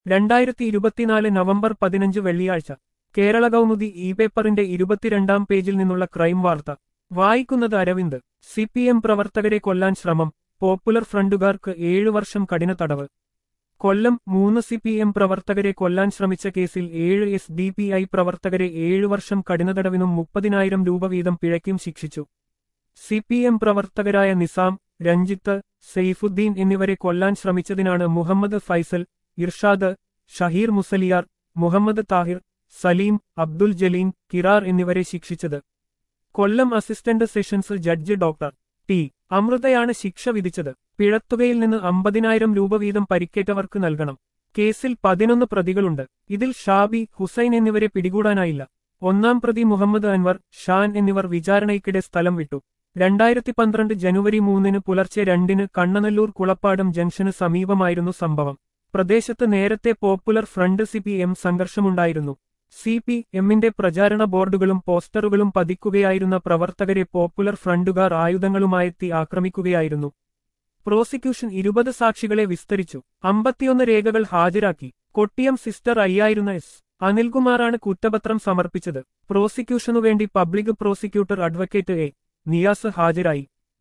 രണ്ടായിരത്തി ഇരുപത്തിനാല് നവംബർ പതിനഞ്ച് വെള്ളിയാഴ്ച കേരള കൗമുദി ഇ പേപ്പറിന്റെ ഇരുപത്തിരണ്ടാം പേജിൽ നിന്നുള്ള ക്രൈം വാർത്ത വായിക്കുന്നത് അരവിന്ദ് സി പി എം പ്രവർത്തകരെ കൊല്ലാൻ ശ്രമം പോപ്പുലർ ഫ്രണ്ടുകാർക്ക് ഏഴു വർഷം കഠിന തടവ് കൊല്ലം മൂന്ന് സി പി എം പ്രവർത്തകരെ കൊല്ലാൻ ശ്രമിച്ച കേസിൽ ഏഴ് എസ് ഡി പി ഐ പ്രവർത്തകരെ ഏഴു വർഷം കഠിന തടവിനും മുപ്പതിനായിരം രൂപ വീതം പിഴയ്ക്കും ശിക്ഷിച്ചു സി പി എം പ്രവർത്തകരായ നിസാം രഞ്ജിത്ത് സെയ്ഫുദ്ദീൻ എന്നിവരെ കൊല്ലാൻ ശ്രമിച്ചതിനാണ് മുഹമ്മദ് ഫൈസൽ ഇർഷാദ് ഷഹീർ മുസലിയാർ മുഹമ്മദ് താഹിർ സലീം അബ്ദുൽ ജലീം കിറാർ എന്നിവരെ ശിക്ഷിച്ചത് Kollam assistant sessions judge doctor T അമൃതയാണ് ശിക്ഷ വിധിച്ചത് പിഴത്തുകയിൽ നിന്ന് അമ്പതിനായിരം രൂപ വീതം പരിക്കേറ്റവർക്ക് നൽകണം കേസിൽ പതിനൊന്ന് പ്രതികളുണ്ട് ഇതിൽ ഷാബി ഹുസൈൻ എന്നിവരെ പിടികൂടാനായില്ല ഒന്നാം പ്രതി മുഹമ്മദ് അൻവർ ഷാൻ എന്നിവർ വിചാരണയ്ക്കിടെ സ്ഥലം വിട്ടു രണ്ടായിരത്തി പന്ത്രണ്ട് ജനുവരി മൂന്നിന് പുലർച്ചെ രണ്ടിന് കണ്ണനല്ലൂർ കുളപ്പാടം ജംഗ്ഷന് സമീപമായിരുന്നു സംഭവം പ്രദേശത്ത് നേരത്തെ popular front C P M സംഘർഷമുണ്ടായിരുന്നു സി പി എമ്മിന്റെ പ്രചാരണ ബോർഡുകളും പോസ്റ്ററുകളും പതിക്കുകയായിരുന്ന പ്രവർത്തകരെ പോപ്പുലർ ഫ്രണ്ടുകാർ ആയുധങ്ങളുമായെത്തി ആക്രമിക്കുകയായിരുന്നു പ്രോസിക്യൂഷൻ ഇരുപത് സാക്ഷികളെ വിസ്തരിച്ചു അമ്പത്തിയൊന്ന് രേഖകൾ ഹാജരാക്കി കൊട്ടിയം സിസ്റ്റർ അയ്യായിരുന്ന എസ് അനിൽകുമാറാണ് കുറ്റപത്രം സമർപ്പിച്ചത് പ്രോസിക്യൂഷനുവേണ്ടി public prosecutor advocate A Niyas ഹാജരായി